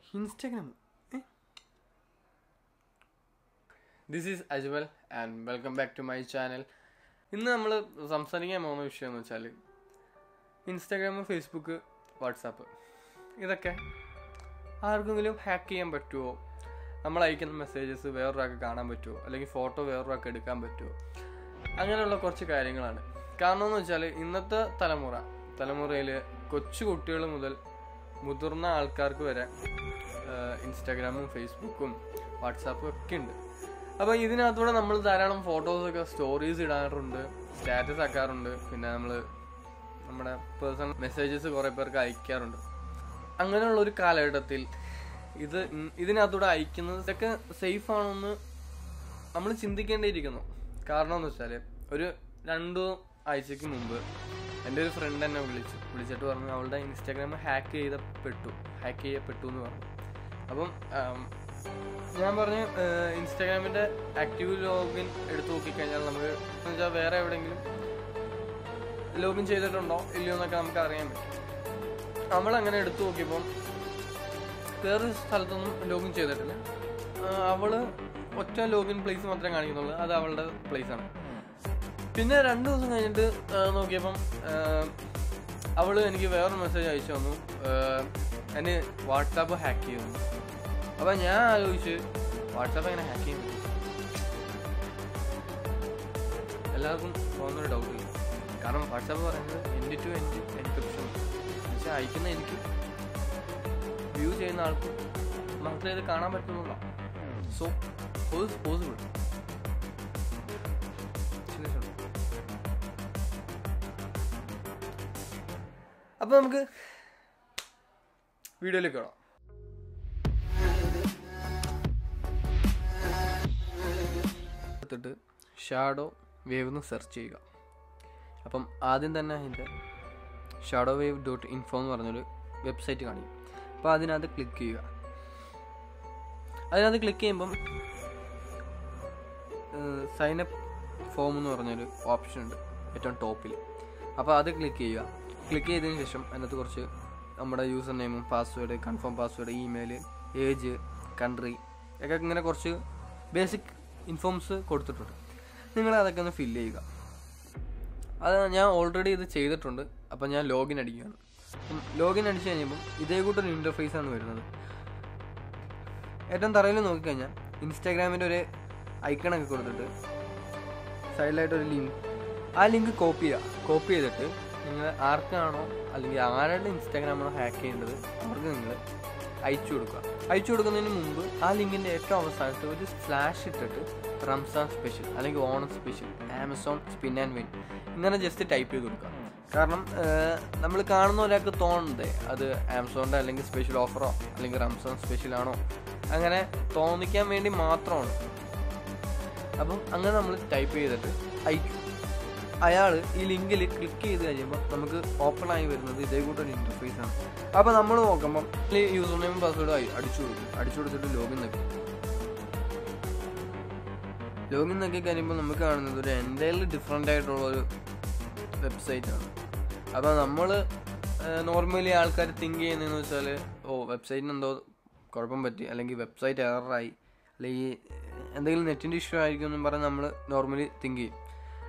Instagram this is Ajmal and welcome back to my channel ഇന്ന് നമ്മൾ സംസാരിക്കാൻ പോകുന്ന വിഷയം എന്ന് വെച്ചാൽ ഇൻസ്റ്റാഗ്രാം ഫേസ്ബുക്ക് വാട്സാപ്പ് ഇതൊക്കെ ആർക്കെങ്കിലും ഹാക്ക് ചെയ്യാൻ പറ്റുമോ നമ്മൾ അയക്കുന്ന മെസ്സേജസ് വേറൊരാൾക്ക് കാണാൻ പറ്റുമോ അല്ലെങ്കിൽ ഫോട്ടോ വേറൊരാൾക്ക് എടുക്കാൻ പറ്റുമോ അങ്ങനെയുള്ള കുറച്ച് കാര്യങ്ങളാണ് കാരണം എന്ന് വെച്ചാൽ ഇന്നത്തെ തലമുറ തലമുറയിൽ കൊച്ചു കുട്ടികൾ മുതൽ മുതിർന്ന ആൾക്കാർക്ക് വരെ ഇൻസ്റ്റാഗ്രാമും ഫേസ്ബുക്കും വാട്സാപ്പും ഒക്കെ ഉണ്ട് അപ്പോൾ ഇതിനകത്തൂടെ നമ്മൾ ധാരാളം ഫോട്ടോസൊക്കെ സ്റ്റോറീസ് ഇടാറുണ്ട് സ്റ്റാറ്റസ് ആക്കാറുണ്ട് പിന്നെ നമ്മൾ നമ്മുടെ പേഴ്സണൽ മെസ്സേജസ് കുറേ പേർക്ക് അയക്കാറുണ്ട് അങ്ങനെയുള്ള ഒരു കാലഘട്ടത്തിൽ ഇത് ഇൻ- ഇതിനകത്തൂടെ അയക്കുന്നത് ഇതൊക്കെ സേഫ് ആണോന്ന് നമ്മൾ ചിന്തിക്കേണ്ടിയിരിക്കുന്നു കാരണം എന്ന് വെച്ചാൽ ഒരു രണ്ടു ആഴ്ചക്ക് മുമ്പ് എൻ്റെ ഒരു ഫ്രണ്ട് എന്നെ വിളിച്ചു വിളിച്ചിട്ട് പറഞ്ഞു അവളുടെ ഇൻസ്റ്റാഗ്രാം ഹാക്ക് ചെയ്തപ്പെട്ടു ഹാക്ക് ചെയ്യപ്പെട്ടു എന്ന് പറഞ്ഞു അപ്പം ആം, ഞാൻ പറഞ്ഞു ഇൻസ്റ്റാഗ്രാമിൻ്റെ ആക്റ്റീവ് ലോഗിൻ എടുത്തു നോക്കിക്കഴിഞ്ഞാൽ നമുക്ക് എന്ന് വെച്ചാൽ വേറെ എവിടെയെങ്കിലും ലോഗിൻ ചെയ്തിട്ടുണ്ടോ ഇല്ലയോ എന്നൊക്കെ നമുക്ക് അറിയാൻ പറ്റും നമ്മൾ അങ്ങനെ എടുത്തു നോക്കിയപ്പം വേറൊരു സ്ഥലത്തൊന്നും ലോഗിൻ ചെയ്തിട്ടില്ല ആ, അവള് ഒറ്റ ലോഗിൻ പ്ലേസ് മാത്രമേ കാണിക്കുന്നുള്ളൂ അത് അവളുടെ പ്ലേസ് ആണ് പിന്നെ രണ്ട് ദിവസം കഴിഞ്ഞിട്ട് ആ, നോക്കിയപ്പം ആ, അവള് എനിക്ക് വേറൊരു മെസ്സേജ് അയച്ചു തന്നു ആ, എന്നെ വാട്സാപ്പ് ഹാക്ക് ചെയ്യുന്നു അപ്പം ഞാൻ ആലോചിച്ച് വാട്സാപ്പ് എങ്ങനെ ഹാക്ക് ചെയ്യും എല്ലാവർക്കും തോന്നുന്നൊരു ഡൗട്ട് ഇല്ല കാരണം വാട്സാപ്പ് പറയുന്നത് എൻഡ് ടു എൻഡ് എൻക്രിപ്ഷൻ എന്നുവെച്ചാൽ അയക്കുന്ന എനിക്ക് വ്യൂ ചെയ്യുന്ന ആൾക്ക് മാത്രമേ ഇത് കാണാൻ പറ്റുന്നുള്ളൂ സോ ഇസ് പോസിബിൾ അപ്പൊ നമുക്ക് വീഡിയോയിലേക്ക് കാണാം എടുത്തിട്ട് ഷാഡോ വേവ് എന്ന് സെർച്ച് ചെയ്യുക അപ്പം ആദ്യം തന്നെ അതിൻ്റെ ഷാഡോ വേവ് ഡോട്ട് ഇൻഫോ എന്ന് പറഞ്ഞൊരു വെബ്സൈറ്റ് കാണിക്കും അപ്പോൾ അതിനകത്ത് ക്ലിക്ക് ചെയ്യുക അതിനകത്ത് ക്ലിക്ക് ചെയ്യുമ്പം സൈൻ അപ്പ് ഫോം എന്ന് പറഞ്ഞൊരു ഓപ്ഷൻ ഉണ്ട് ഏറ്റവും ടോപ്പിൽ അപ്പോൾ അത് ക്ലിക്ക് ചെയ്യുക ക്ലിക്ക് ചെയ്തതിന് ശേഷം അതിനകത്ത് കുറച്ച് നമ്മുടെ യൂസർ നെയിമും password confirm password email age country ഒക്കെ ഇങ്ങനെ കുറച്ച് ബേസിക് ഇൻഫോംസ് കൊടുത്തിട്ടുണ്ട് നിങ്ങൾ അതൊക്കെ ഒന്ന് ഫില്ല് ചെയ്യുക അത് ഞാൻ ഓൾറെഡി ഇത് ചെയ്തിട്ടുണ്ട് അപ്പം ഞാൻ ലോഗിൻ അടിക്കുകയാണ് ലോഗിൻ അടിച്ചു കഴിഞ്ഞപ്പം ഇതേ കൂട്ടൊരു ഇൻ്റർഫേസ് ആണ് വരുന്നത് ഏറ്റവും തറയിൽ നോക്കിക്കഴിഞ്ഞാൽ ഇൻസ്റ്റാഗ്രാമിൻ്റെ ഒരു ഐക്കണൊക്കെ കൊടുത്തിട്ട് സൈഡിലായിട്ട് ഒരു ലിങ്ക് ആ ലിങ്ക് കോപ്പി ചെയ്യുക കോപ്പി ചെയ്തിട്ട് നിങ്ങൾ ആർക്കാണോ അല്ലെങ്കിൽ ആരുടെ ഇൻസ്റ്റാഗ്രാമാണോ ഹാക്ക് ചെയ്യേണ്ടത് അവർക്ക് നിങ്ങൾ അയച്ചു കൊടുക്കുക അയച്ചു കൊടുക്കുന്നതിന് മുമ്പ് ആ ലിങ്കിൻ്റെ ഏറ്റവും അവസാനത്ത് ഒരു സ്ലാഷ് ഇട്ടിട്ട് റംസാൻ സ്പെഷ്യൽ അല്ലെങ്കിൽ Onam special Amazon spin and win ഇങ്ങനെ ജസ്റ്റ് ടൈപ്പ് ചെയ്ത് കൊടുക്കുക കാരണം നമ്മൾ കാണുന്ന ഒരാൾക്ക് തോന്നുന്നത് അത് ആമസോണിൻ്റെ അല്ലെങ്കിൽ സ്പെഷ്യൽ ഓഫറോ അല്ലെങ്കിൽ റംസാൻ സ്പെഷ്യൽ ആണോ അങ്ങനെ തോന്നിക്കാൻ വേണ്ടി മാത്രമാണ് അപ്പം അങ്ങനെ നമ്മൾ ടൈപ്പ് ചെയ്തിട്ട് അയക്കും അയാൾ ഈ ലിങ്കിൽ ക്ലിക്ക് ചെയ്ത് കഴിയുമ്പോൾ നമുക്ക് ഓപ്പൺ ആയി വരുന്നത് ഇതേ കൂട്ടൊരു ഇൻ്റർഫേസ് ആണ് അപ്പോൾ നമ്മൾ നോക്കുമ്പം ഈ യൂസർ നെയിം പാസ്വേഡ് അടിച്ചു കൊടുക്കും അടിച്ചു കൊടുത്തിട്ട് ലോഗിൻ നിൽക്കും ലോഗിൻ നോക്കി കഴിയുമ്പോൾ നമുക്ക് കാണുന്നത് ഒരു എൻ്റയർലി ഡിഫറെൻ്റ് ആയിട്ടുള്ള ഒരു വെബ്സൈറ്റ് ആണ് അപ്പോൾ നമ്മൾ നോർമലി ആൾക്കാർ തിങ്ക് ചെയ്യുന്നതെന്ന് വെച്ചാൽ ഓ വെബ്സൈറ്റിന് എന്തോ കുഴപ്പം പറ്റി അല്ലെങ്കിൽ വെബ്സൈറ്റ് എററായി അല്ലെങ്കിൽ എന്തെങ്കിലും നെറ്റിൻ്റെ ഇഷ്യൂ ആയിരിക്കും എന്നും പറഞ്ഞ് നമ്മൾ നോർമലി തിങ്ക് ചെയ്യും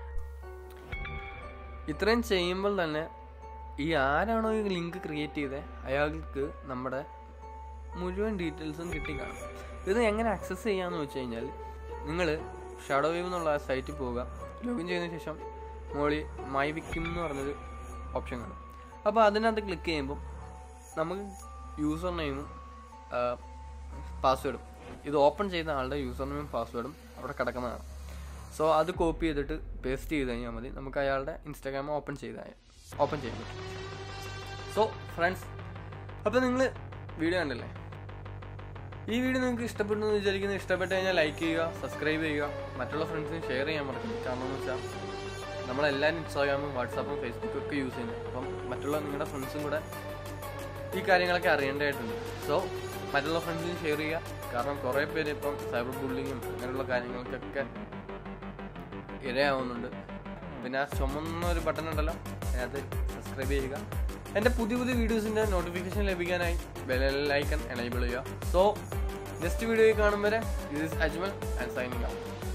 ഇത്രയും ചെയ്യുമ്പോൾ തന്നെ ഈ ആരാണോ ഈ ലിങ്ക് ക്രിയേറ്റ് ചെയ്തത് അയാൾക്ക് നമ്മുടെ മുഴുവൻ ഡീറ്റെയിൽസും കിട്ടി കാണും ഇത് എങ്ങനെ ആക്സസ് ചെയ്യാമെന്ന് വെച്ച് കഴിഞ്ഞാൽ നിങ്ങൾ ഷാഡോ വേവ് എന്നുള്ള ആ സൈറ്റിൽ പോവുക ലോഗിൻ ചെയ്തതിന് ശേഷം മോളി മൈ വിക്ടിം എന്ന് പറഞ്ഞൊരു ഓപ്ഷൻ കാണും അപ്പോൾ അതിനകത്ത് ക്ലിക്ക് ചെയ്യുമ്പോൾ നമുക്ക് യൂസർ നെയിമും പാസ്വേഡും ഇത് ഓപ്പൺ ചെയ്ത ആളുടെ യൂസർ നെയിമും പാസ്വേഡും അവിടെ കിടക്കുന്നതാണ് സോ അത് കോപ്പി ചെയ്തിട്ട് പേസ്റ്റ് ചെയ്ത് കഴിഞ്ഞാൽ മതി നമുക്ക് അയാളുടെ ഇൻസ്റ്റാഗ്രാം ഓപ്പൺ ചെയ്ത ഓപ്പൺ ചെയ്യാൻ പറ്റും സോ ഫ്രണ്ട്സ് അപ്പോൾ നിങ്ങൾ വീഡിയോ കണ്ടല്ലേ ഈ വീഡിയോ നിങ്ങൾക്ക് ഇഷ്ടപ്പെട്ടു എന്ന് വിചാരിക്കുന്നത് ഇഷ്ടപ്പെട്ട് കഴിഞ്ഞാൽ ലൈക്ക് ചെയ്യുക സബ്സ്ക്രൈബ് ചെയ്യുക മറ്റുള്ള ഫ്രണ്ട്സിന് ഷെയർ ചെയ്യാൻ മറക്കരുത് കാരണം എന്ന് വെച്ചാൽ നമ്മളെല്ലാവരും ഇൻസ്റ്റാഗ്രാമും വാട്സാപ്പും ഫേസ്ബുക്കും ഒക്കെ യൂസ് ചെയ്യുന്നത് അപ്പം മറ്റുള്ള നിങ്ങളുടെ ഫ്രണ്ട്സും കൂടെ ഈ കാര്യങ്ങളൊക്കെ അറിയേണ്ടതായിട്ടുണ്ട് സോ മറ്റുള്ള ഫ്രണ്ട്സിന് ഷെയർ ചെയ്യുക കാരണം കുറേ പേര് ഇപ്പം സൈബർ ബുള്ളിങ്ങും അങ്ങനെയുള്ള കാര്യങ്ങൾക്കൊക്കെ ഇരയാവുന്നുണ്ട് പിന്നെ ആ ചുമന്ന ഒരു ബട്ടൺ ഉണ്ടല്ലോ അതിനകത്ത് സബ്സ്ക്രൈബ് ചെയ്യുക എൻ്റെ പുതിയ പുതിയ വീഡിയോസിൻ്റെ നോട്ടിഫിക്കേഷൻ ലഭിക്കാനായി ബെലൈക്കൺ എനേബിൾ ചെയ്യുക സോ നെക്സ്റ്റ് വീഡിയോയിൽ കാണും വരെ this is Ajmal and signing out